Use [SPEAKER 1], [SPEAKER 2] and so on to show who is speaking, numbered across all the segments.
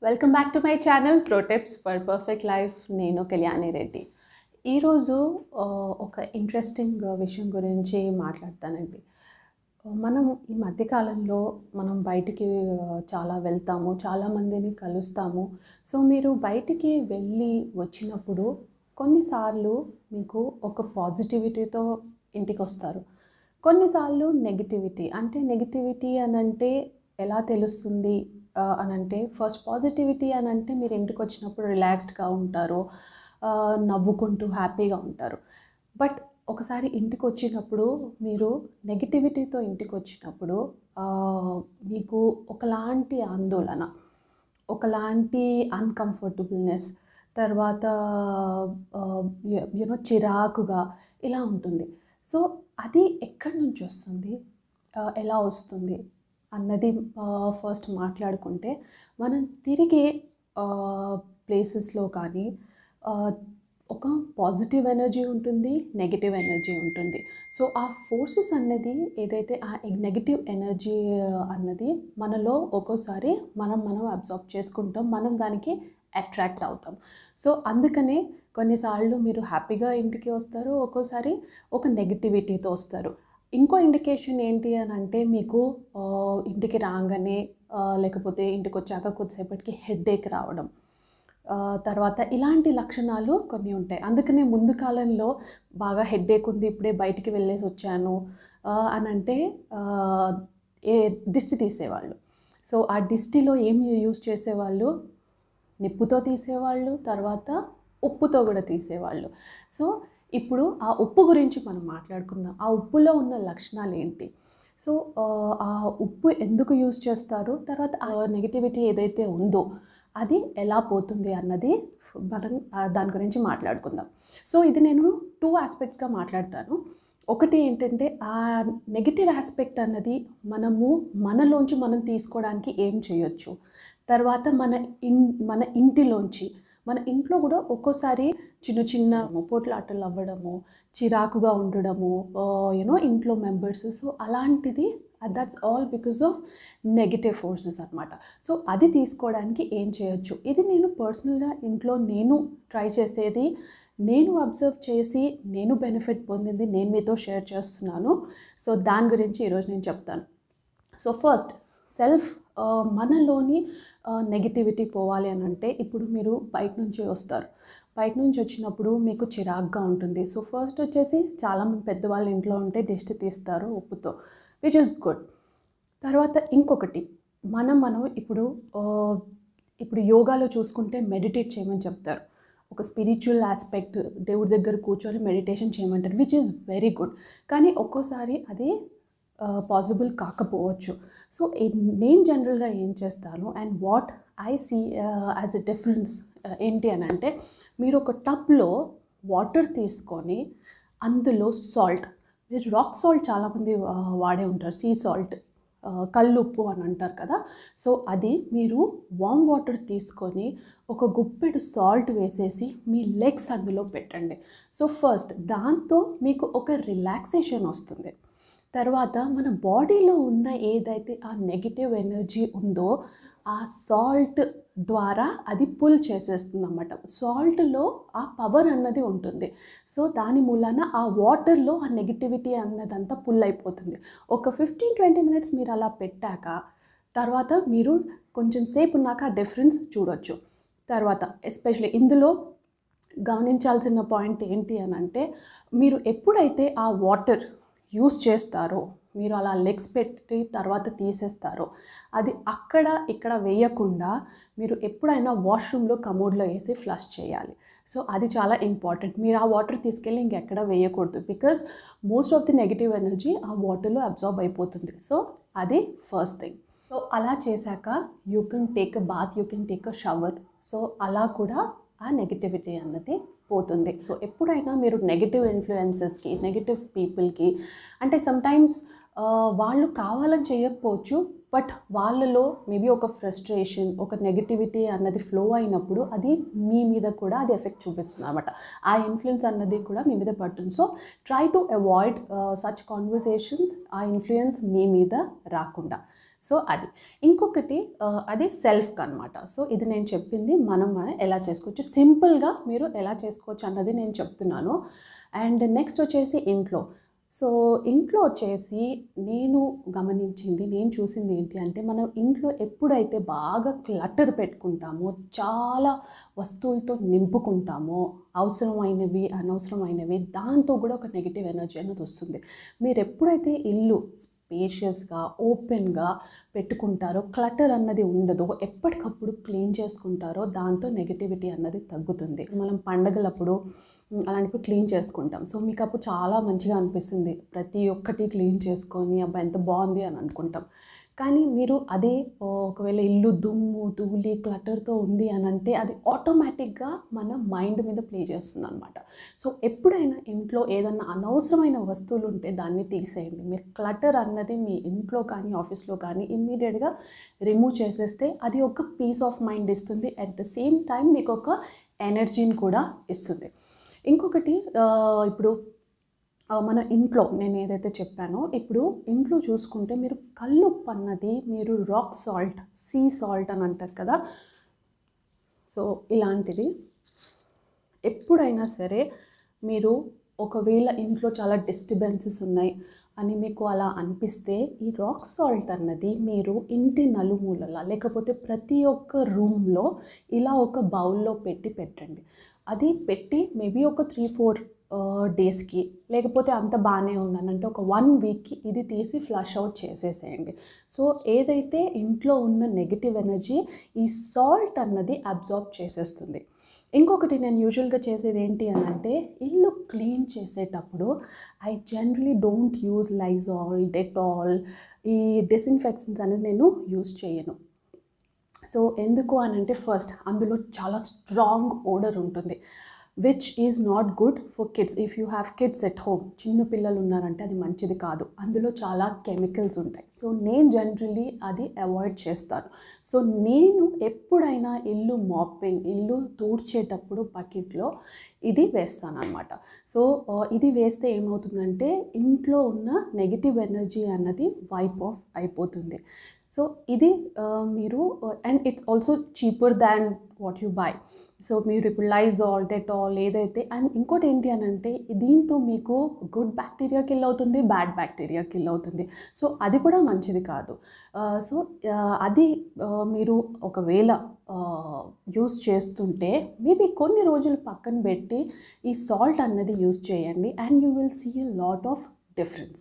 [SPEAKER 1] welcome back to my channel pro tips for perfect life నేను కళ్యాణి రెడ్డి ఈరోజు ఆ, ఒక ఇంట్రెస్టింగ్ విషయం గురించి మాట్లాడతానండి మనం ఈ మధ్యకాలంలో మనం బయటికి ఆ, చాలా వెళ్తాము చాలామందిని కలుస్తాము సో మీరు బయటికి వెళ్ళి వచ్చినప్పుడు కొన్నిసార్లు మీకు ఒక పాజిటివిటీతో ఇంటికి వస్తారు కొన్నిసార్లు నెగిటివిటీ అంటే నెగిటివిటీ అని అంటే ఎలా తెలుస్తుంది ఆ, అని అంటే ఫస్ట్ పాజిటివిటీ అని అంటే మీరు ఇంటికి వచ్చినప్పుడు రిలాక్స్డ్గా ఉంటారు ఆ, నవ్వుకుంటూ హ్యాపీగా ఉంటారు బట్ ఒకసారి ఇంటికి వచ్చినప్పుడు మీరు నెగిటివిటీతో ఇంటికి వచ్చినప్పుడు ఆ, మీకు ఒకలాంటి ఆందోళన ఒకలాంటి అన్కంఫర్టబుల్నెస్ తర్వాత యూనో చిరాకుగా ఇలా ఉంటుంది సో అది ఎక్కడి నుంచి వస్తుంది ఆ, ఎలా వస్తుంది అన్నది ఫస్ట్ మాట్లాడుకుంటే మనం తిరిగి ప్లేసెస్లో కానీ ఆ, ఒక పాజిటివ్ ఎనర్జీ ఉంటుంది నెగిటివ్ ఎనర్జీ ఉంటుంది సో ఆ ఫోర్సెస్ అన్నది ఏదైతే ఆ నెగిటివ్ ఎనర్జీ అన్నది మనలో ఒక్కోసారి మనం మనం అబ్జర్వ్ చేసుకుంటాం మనం దానికి అట్రాక్ట్ అవుతాం సో అందుకనే కొన్నిసార్లు మీరు హ్యాపీగా ఇంటికి వస్తారు ఒక్కోసారి ఒక నెగిటివిటీతో వస్తారు ఇంకో ఇండికేషన్ ఏంటి అని అంటే మీకు ఆ, ఇంటికి రాగానే ఆ, లేకపోతే ఇంటికి వచ్చాక కొద్దిసేపటికి హెడ్ఏక్ రావడం ఆ, తర్వాత ఇలాంటి లక్షణాలు కొన్ని ఉంటాయి అందుకనే ముందు కాలంలో బాగా హెడ్ఏక్ ఉంది ఇప్పుడే బయటికి వెళ్ళేసి వచ్చాను ఆ, అని అంటే ఆ, ఏ దిష్టి తీసేవాళ్ళు సో ఆ దిష్టిలో ఏం యూజ్ చేసేవాళ్ళు నిప్పుతో తీసేవాళ్ళు తర్వాత ఉప్పుతో కూడా తీసేవాళ్ళు సో ఇప్పుడు ఆ ఉప్పు గురించి మనం మాట్లాడుకుందాం ఆ ఉప్పులో ఉన్న లక్షణాలు ఏంటి సో ఆ, ఆ ఉప్పు ఎందుకు యూజ్ చేస్తారు తర్వాత ఆ నెగిటివిటీ ఏదైతే ఉందో అది ఎలా పోతుంది అన్నది మనం ఆ, దాని గురించి మాట్లాడుకుందాం సో ఇది నేను టూ ఆస్పెక్ట్స్గా మాట్లాడతాను ఒకటి ఏంటంటే ఆ నెగిటివ్ ఆస్పెక్ట్ అన్నది మనము మనలోంచి మనం తీసుకోవడానికి ఏం చేయొచ్చు తర్వాత మన ఇన్ మన ఇంటిలోంచి మన ఇంట్లో కూడా ఒక్కోసారి చిన్న చిన్న పోట్లాటలు అవ్వడము చిరాకుగా ఉండడము యూనో ఇంట్లో మెంబర్స్ సో అలాంటిది that's all because of negative forces అనమాట సో అది తీసుకోవడానికి ఏం చేయొచ్చు ఇది నేను పర్సనల్గా ఇంట్లో నేను ట్రై చేసేది నేను అబ్జర్వ్ చేసి నేను బెనిఫిట్ పొందింది నేను మీతో షేర్ చేస్తున్నాను సో దాని గురించి ఈరోజు నేను చెప్తాను సో ఫస్ట్ సెల్ఫ్ మనలోని నెగిటివిటీ పోవాలి అని అంటే ఇప్పుడు మీరు బయట నుంచి వస్తారు బయట నుంచి వచ్చినప్పుడు మీకు చిరాగ్గా ఉంటుంది సో ఫస్ట్ వచ్చేసి చాలామంది పెద్దవాళ్ళు ఇంట్లో ఉంటే దిష్టి తీస్తారు ఉప్పుతో విచ్ ఇస్ గుడ్ తర్వాత ఇంకొకటి మనం మనం ఇప్పుడు ఆ, ఇప్పుడు యోగాలో చూసుకుంటే మెడిటేట్ చేయమని చెప్తారు ఒక స్పిరిచువల్ ఆస్పెక్ట్ దేవుడి దగ్గర కూర్చొని మెడిటేషన్ చేయమంటారు విచ్ ఈస్ వెరీ గుడ్ కానీ ఒక్కోసారి అది పాసిబుల్ కాకపోవచ్చు సో నేను జనరల్గా ఏం చేస్తాను and what I see as a difference ఏంటి అని అంటే మీరు ఒక టబ్లో వాటర్ తీసుకొని అందులో సాల్ట్ మీరు రాక్ సాల్ట్ చాలామంది ఆ, వాడే ఉంటారు సీ సాల్ట్ కల్లుప్పు అని అంటారు కదా సో అది మీరు వామ్ వాటర్ తీసుకొని ఒక గుప్పెడు సాల్ట్ వేసేసి మీ లెగ్స్ అందులో పెట్టండి సో ఫస్ట్ దాంతో మీకు ఒక రిలాక్సేషన్ వస్తుంది తర్వాత మన బాడీలో ఉన్న ఏదైతే ఆ నెగిటివ్ ఎనర్జీ ఉందో ఆ సాల్ట్ ద్వారా అది పుల్ చేసేస్తుంది అన్నమాట సాల్ట్లో ఆ పవర్ అన్నది ఉంటుంది సో దాని మూలాన ఆ వాటర్లో ఆ నెగిటివిటీ అన్నదంతా పుల్ అయిపోతుంది ఒక ఫిఫ్టీన్ ట్వంటీ మినిట్స్ మీరు అలా పెట్టాక తర్వాత మీరు కొంచెం సేపు ఉన్నాక ఆ డిఫరెన్స్ చూడొచ్చు తర్వాత ఎస్పెషల్లీ ఇందులో గమనించాల్సిన పాయింట్ ఏంటి అని అంటే మీరు ఎప్పుడైతే ఆ వాటర్ యూస్ చేస్తారో మీరు అలా లెగ్స్ పెట్టి తర్వాత తీసేస్తారో అది అక్కడ ఇక్కడ వేయకుండా మీరు ఎప్పుడైనా వాష్రూమ్లో కమోడ్లో వేసి ఫ్లష్ చేయాలి సో అది చాలా ఇంపార్టెంట్ మీరు ఆ వాటర్ తీసుకెళ్ళి ఇంకెక్కడ వేయకూడదు because most of the negative energy ఆ వాటర్లో అబ్జార్బ్ అయిపోతుంది సో అది ఫస్ట్ థింగ్ సో అలా చేశాక you can take a bath you can take a shower so అలా కూడా ఆ నెగిటివిటీ అన్నది పోతుంది సో ఎప్పుడైనా మీరు నెగిటివ్ ఇన్ఫ్లుయెన్సెస్కి నెగిటివ్ పీపుల్కి అంటే సమ్టైమ్స్ వాళ్ళు కావాలని చేయకపోవచ్చు బట్ వాళ్ళలో మేబీ ఒక ఫ్రస్ట్రేషన్ ఒక నెగిటివిటీ అన్నది ఫ్లో అయినప్పుడు అది మీ మీద కూడా అది ఎఫెక్ట్ చూపిస్తుంది అనమాట ఆ ఇన్ఫ్లుయెన్స్ అన్నది కూడా మీ మీద పడుతుంది so try to avoid such conversations ఆ ఇన్ఫ్లుయెన్స్ మీ మీద రాకుండా సో అది ఇంకొకటి ఆ, అది సెల్ఫ్కి అనమాట సో ఇది నేను చెప్పింది మనం ఎలా చేసుకోవచ్చు సింపుల్గా మీరు ఎలా చేసుకోవచ్చు అన్నది నేను చెప్తున్నాను అండ్ నెక్స్ట్ వచ్చేసి ఇంట్లో సో ఇంట్లో వచ్చేసి నేను గమనించింది నేను చూసింది ఏంటి అంటే మనం ఇంట్లో ఎప్పుడైతే బాగా క్లటర్ పెట్టుకుంటామో చాలా వస్తువులతో నింపుకుంటామో అవసరమైనవి అనవసరమైనవి దాంతో కూడా ఒక నెగిటివ్ ఎనర్జీ అనేది వస్తుంది మీరు ఎప్పుడైతే ఇల్లు స్పేషియస్గా ఓపెన్గా పెట్టుకుంటారో క్లటర్ అన్నది ఉండదు ఎప్పటికప్పుడు క్లీన్ చేసుకుంటారో దాంతో నెగిటివిటీ అన్నది తగ్గుతుంది మనం పండగలప్పుడు మ్, అలాంటివి క్లీన్ చేసుకుంటాం సో మీకు అప్పుడు చాలా మంచిగా అనిపిస్తుంది ప్రతి ఒక్కటి క్లీన్ చేసుకొని అబ్బా ఎంత బాగుంది అని అనుకుంటాం కానీ మీరు అదే ఓ, ఒకవేళ ఇల్లు దుమ్ము ధూళి క్లటర్తో ఉంది అని అంటే అది ఆటోమేటిక్గా మన మైండ్ మీద ప్లే చేస్తుంది అనమాట సో ఎప్పుడైనా ఇంట్లో ఏదన్నా అనవసరమైన వస్తువులు ఉంటే దాన్ని తీసేయండి మీరు క్లటర్ అన్నది మీ ఇంట్లో కానీ ఆఫీస్లో కానీ ఇమ్మీడియట్గా రిమూవ్ చేసేస్తే అది ఒక పీస్ ఆఫ్ మైండ్ ఇస్తుంది అట్ ద సేమ్ టైం మీకు ఒక ఎనర్జీని కూడా ఇస్తుంది ఇంకొకటి ఆ, ఇప్పుడు ఆ, మన ఇంట్లో నేను ఏదైతే చెప్పానో ఇప్పుడు ఇంట్లో చూసుకుంటే మీరు కల్లుప్పు అన్నది మీరు రాక్ సాల్ట్ సీ సాల్ట్ అని అంటారు కదా సో ఇలాంటిది ఎప్పుడైనా సరే మీరు ఒకవేళ ఇంట్లో చాలా డిస్టర్బెన్సెస్ ఉన్నాయి అని మీకు అలా అనిపిస్తే ఈ రాక్ సాల్ట్ అన్నది మీరు ఇంటి నలుమూలల లేకపోతే ప్రతి ఒక్క రూమ్లో ఇలా ఒక బౌల్లో పెట్టి పెట్టండి అది పెట్టి మేబీ ఒక త్రీ ఫోర్ డేస్కి లేకపోతే అంత బాగానే ఉందనంటే ఒక వన్ వీక్కి ఇది తీసి ఫ్లష్ అవుట్ చేసేసేయండి సో ఏదైతే ఇంట్లో ఉన్న నెగిటివ్ ఎనర్జీ ఈ సాల్ట్ అన్నది అబ్జార్బ్ చేసేస్తుంది ఇంకొకటి నేను యూజువల్గా చేసేది ఏంటి అని అంటే ఇల్లు క్లీన్ చేసేటప్పుడు I generally don't use Lysol Dettol ఈ డిస్ఇన్ఫెక్షన్స్ అనేది నేను యూజ్ చేయను సో ఎందుకు అని అంటే ఫస్ట్ అందులో చాలా స్ట్రాంగ్ ఓడర్ ఉంటుంది which is not good for kids if you have kids at home చిన్న పిల్లలు ఉన్నారంటే అది మంచిది కాదు అందులో చాలా కెమికల్స్ ఉంటాయి సో నేను జనరలీ అది అవాయిడ్ చేస్తాను సో నేను ఎప్పుడైనా ఇల్లు మాపింగ్ ఇల్లు తూడ్చేటప్పుడు బకెట్లో ఇది వేస్తాను అనమాట సో ఆ, ఇది వేస్తే ఏమవుతుందంటే ఇంట్లో ఉన్న నెగిటివ్ ఎనర్జీ అన్నది వైప్ ఆఫ్ అయిపోతుంది సో ఇది ఆ, మీరు and it's also cheaper than what you buy so మీరు ఇప్పుడు లైజాల్ డెటాల్ ఏదైతే అండ్ ఇంకోటి ఏంటి అని అంటే దీంతో మీకు గుడ్ బ్యాక్టీరియా కిల్ అవుతుంది బ్యాడ్ బ్యాక్టీరియా కిల్ అవుతుంది సో అది కూడా మంచిది కాదు సో అది ఆ, మీరు ఒకవేళ యూస్ చేస్తుంటే మేబీ కొన్ని రోజులు పక్కన పెట్టి ఈ సాల్ట్ అన్నది యూస్ చేయండి and you will see a lot of difference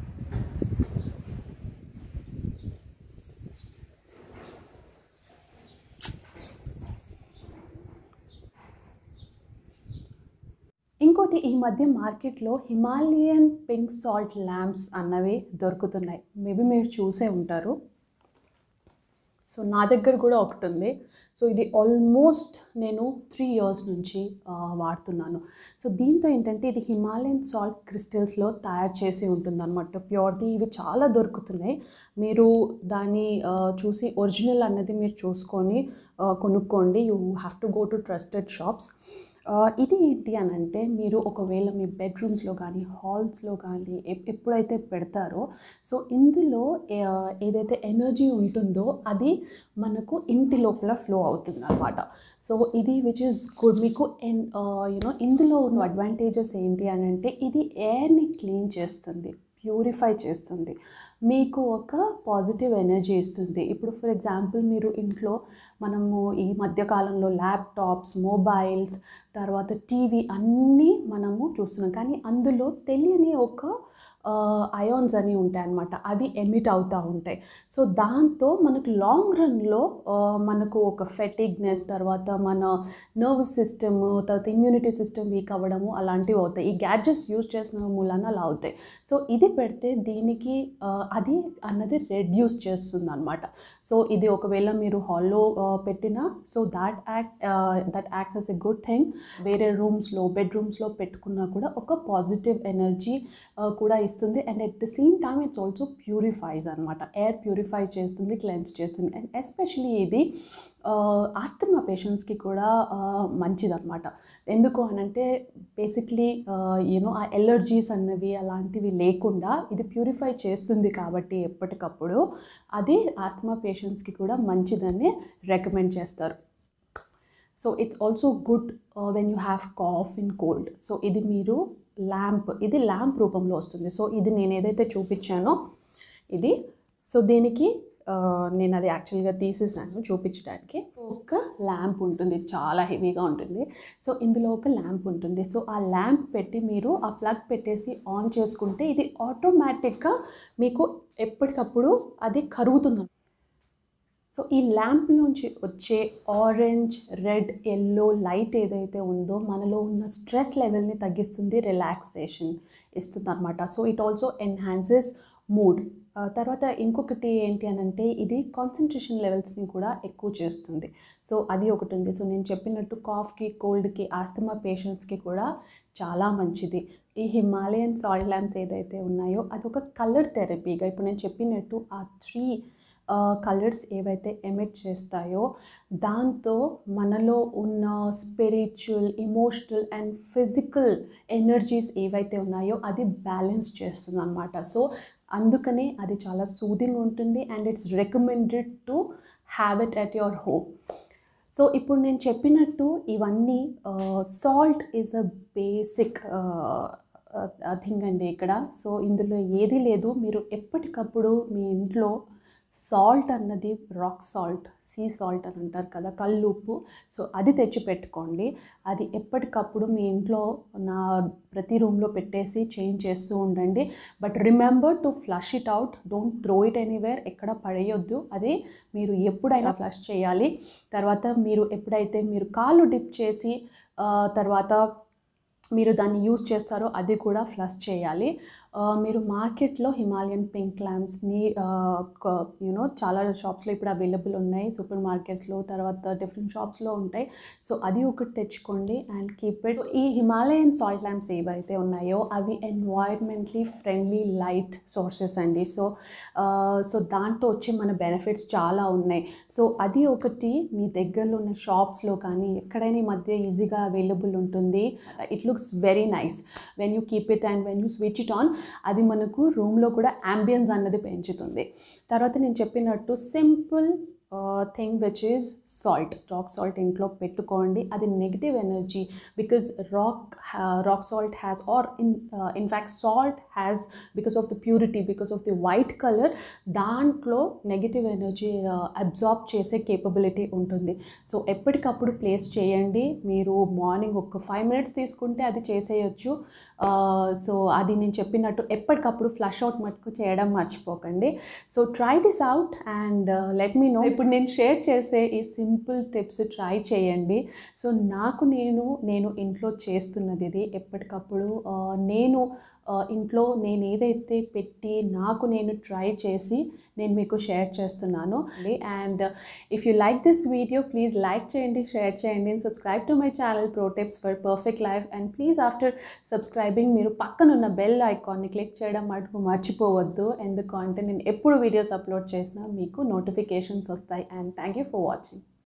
[SPEAKER 1] ఇంకోటి ఈ మధ్య మార్కెట్లో హిమాలయన్ పింక్ సాల్ట్ ల్యాంప్స్ అన్నవి దొరుకుతున్నాయి మేబీ మీరు చూసే ఉంటారు సో నా దగ్గర కూడా ఒకటి ఉంది సో ఇది ఆల్మోస్ట్ నేను త్రీ ఇయర్స్ నుంచి ఆ, వాడుతున్నాను సో దీంతో ఏంటంటే ఇది హిమాలయన్ సాల్ట్ క్రిస్టల్స్లో తయారు చేసి ఉంటుంది అనమాట ప్యూర్ది ఇవి చాలా దొరుకుతున్నాయి మీరు దాన్ని ఆ, చూసి ఒరిజినల్ అన్నది మీరు చూసుకొని ఆ, కొనుక్కోండి you have to go to trusted shops ఆ, ఇది ఏంటి అని అంటే మీరు ఒకవేళ మీ బెడ్రూమ్స్లో కానీ హాల్స్లో కానీ ఎప్- ఎప్పుడైతే పెడతారో సో ఇందులో ఆ, ఏదైతే ఎనర్జీ ఉంటుందో అది మనకు ఇంటి లోపల ఫ్లో అవుతుంది అనమాట సో ఇది విచ్ ఇస్ గుడ్ మీకు ఎన్ యూనో ఇందులో ఉన్న అడ్వాంటేజెస్ ఏంటి అని అంటే ఇది ఎయిర్ని క్లీన్ చేస్తుంది ప్యూరిఫై చేస్తుంది మీకు ఒక పాజిటివ్ ఎనర్జీ ఇస్తుంది ఇప్పుడు ఫర్ ఎగ్జాంపుల్ మీరు ఇంట్లో మనము ఈ మధ్యకాలంలో ల్యాప్టాప్స్ మొబైల్స్ తర్వాత టీవీ అన్నీ మనము చూస్తున్నాం కానీ అందులో తెలియని ఒక అయాన్స్ అని ఉంటాయి అన్నమాట అవి ఎమిట్ అవుతూ ఉంటాయి సో దాంతో మనకు లాంగ్ రన్లో మనకు ఒక ఫెటిగ్నెస్ తర్వాత మన నర్వస్ సిస్టమ్ తర్వాత ఇమ్యూనిటీ సిస్టమ్ వీక్ అవ్వడము అలాంటివి అవుతాయి ఈ గ్యాడ్జెట్స్ యూజ్ చేసిన మూలాన అలా అవుతాయి సో ఇది పెడితే దీనికి ఆ, అది అన్నది రెడ్యూస్ చేస్తుంది అనమాట సో ఇది ఒకవేళ మీరు హాల్లో పెట్టినా so that act that acts as a good thing వేరే రూమ్స్లో బెడ్రూమ్స్లో పెట్టుకున్నా కూడా ఒక పాజిటివ్ ఎనర్జీ కూడా ఇస్తుంది and at the same time it's also purifies అనమాట ఎయిర్ ప్యూరిఫై చేస్తుంది క్లెన్స్ చేస్తుంది అండ్ ఎస్పెషలీ ఇది ఆస్తమా పేషెంట్స్కి కూడా మంచిదన్నమాట ఎందుకు అనంటే బేసిక్లీ యూనో ఆ ఎలర్జీస్ అన్నవి అలాంటివి లేకుండా ఇది ప్యూరిఫై చేస్తుంది కాబట్టి ఎప్పటికప్పుడు అది ఆస్తమా పేషెంట్స్కి కూడా మంచిదని రికమెండ్ చేస్తారు so it's also good when you have cough in cold so ఇది మీరు ల్యాంప్ ఇది ల్యాంప్ రూపంలో వస్తుంది సో ఇది నేను ఏదైతే చూపించానో ఇది సో దీనికి ఆ, నేను అది యాక్చువల్గా తీసేసాను చూపించడానికి ఒక ల్యాంప్ ఉంటుంది చాలా హెవీగా ఉంటుంది సో ఇందులో ఒక ల్యాంప్ ఉంటుంది సో ఆ ల్యాంప్ పెట్టి మీరు ఆ ప్లగ్ పెట్టేసి ఆన్ చేసుకుంటే ఇది ఆటోమేటిక్గా మీకు ఎప్పటికప్పుడు అది కరుగుతుంది సో ఈ ల్యాంప్లోంచి వచ్చే ఆరెంజ్ రెడ్ ఎల్లో లైట్ ఏదైతే ఉందో మనలో ఉన్న స్ట్రెస్ లెవెల్ని తగ్గిస్తుంది రిలాక్సేషన్ ఇస్తుంది అనమాట so it also enhances mood తర్వాత ఇంకొకటి ఏంటి అని అంటే ఇది కాన్సన్ట్రేషన్ లెవెల్స్ని కూడా ఎక్కువ చేస్తుంది సో అది ఒకటి ఉంది సో నేను చెప్పినట్టు కాఫ్కి కోల్డ్కి ఆస్తమా పేషెంట్స్కి కూడా చాలా మంచిది ఈ హిమాలయన్ సాల్ట్ ల్యాంప్స్ ఏదైతే ఉన్నాయో అదొక కలర్ థెరపీగా ఇప్పుడు నేను చెప్పినట్టు ఆ త్రీ కలర్స్ ఏవైతే ఎమిట్ చేస్తాయో దాంతో మనలో ఉన్న spiritual emotional and physical energies ఏవైతే ఉన్నాయో అది బ్యాలెన్స్ చేస్తుంది అనమాట సో అందుకనే అది చాలా సూదింగ్ ఉంటుంది and it's recommended to have it at your home so ఇప్పుడు నేను చెప్పినట్టు ఇవన్నీ salt is a basic thing అండి ఇక్కడ సో ఇందులో ఏది లేదు మీరు ఎప్పటికప్పుడు మీ ఇంట్లో సాల్ట్ అన్నది రాక్ సాల్ట్ సీ సాల్ట్ అని అంటారు కదా కల్లుప్పు సో అది తెచ్చి పెట్టుకోండి అది ఎప్పటికప్పుడు మీ ఇంట్లో నా ప్రతి రూమ్లో పెట్టేసి చేంజ్ చేస్తూ ఉండండి but remember to flush it out don't throw it anywhere ఎక్కడ పడేయొద్దు అది మీరు ఎప్పుడైనా ఫ్లష్ చేయాలి తర్వాత మీరు ఎప్పుడైతే మీరు కాళ్ళు డిప్ చేసి ఆ, తర్వాత మీరు దాన్ని యూస్ చేస్తారో అది కూడా ఫ్లష్ చేయాలి ఆ, మీరు మార్కెట్లో హిమాలయన్ పింక్ ల్యాంప్స్ని యూనో చాలా షాప్స్లో ఇప్పుడు అవైలబుల్ ఉన్నాయి సూపర్ మార్కెట్స్లో తర్వాత డిఫరెంట్ షాప్స్లో ఉంటాయి సో అది ఒకటి తెచ్చుకోండి అండ్ కీప్ ఇట్ ఈ హిమాలయన్ సాల్ట్ ల్యాంప్స్ ఏవైతే ఉన్నాయో అవి ఎన్వైర్మెంట్లీ ఫ్రెండ్లీ లైట్ సోర్సెస్ అండి సో సో దాంట్లో వచ్చే మన బెనిఫిట్స్ చాలా ఉన్నాయి సో అది ఒకటి మీ దగ్గరలో ఉన్న షాప్స్లో కానీ ఎక్కడైనా ఈ మధ్య ఈజీగా అవైలబుల్ ఉంటుంది it looks very nice when you keep it and when you switch it on అది మనకు రూమ్లో కూడా అంబియన్స్ అన్నది పెంచుతుంది తర్వాత నేను చెప్పినట్టు simple thing which is salt rock salt ఇంట్లో పెట్టుకోండి అది negative energy because rock rock salt has or in in fact salt has because of the purity because of the white colour దాంట్లో నెగిటివ్ ఎనర్జీ అబ్జార్బ్ చేసే capability ఉంటుంది సో ఎప్పటికప్పుడు place చేయండి మీరు మార్నింగ్ ఒక ఫైవ్ మినిట్స్ తీసుకుంటే అది చేసేయచ్చు సో అది నేను చెప్పినట్టు ఎప్పటికప్పుడు ఫ్లష్ అవుట్ మటుకు చేయడం మర్చిపోకండి so try this out and let me know ఇప్పుడు నేను షేర్ చేసే ఈ సింపుల్ టిప్స్ ట్రై చేయండి సో నాకు నేను నేను ఇంట్లో చేస్తున్నది ఇది ఎప్పటికప్పుడు ఆ, నేను ఆ, ఇంట్లో నేను ఏదైతే పెట్టి నాకు నేను ట్రై చేసి నేను మీకు షేర్ చేస్తున్నాను and if you like this video please like చేయండి షేర్ చేయండి and subscribe to my channel pro tips for perfect Life and please after subscribing మీరు పక్కనున్న బెల్ ఐకాన్ని క్లిక్ చేయడం మటుకు మర్చిపోవద్దు ఎందుకంటే నేను ఎప్పుడు వీడియోస్ అప్లోడ్ చేసినా మీకు నోటిఫికేషన్స్ వస్తాయి and thank you for watching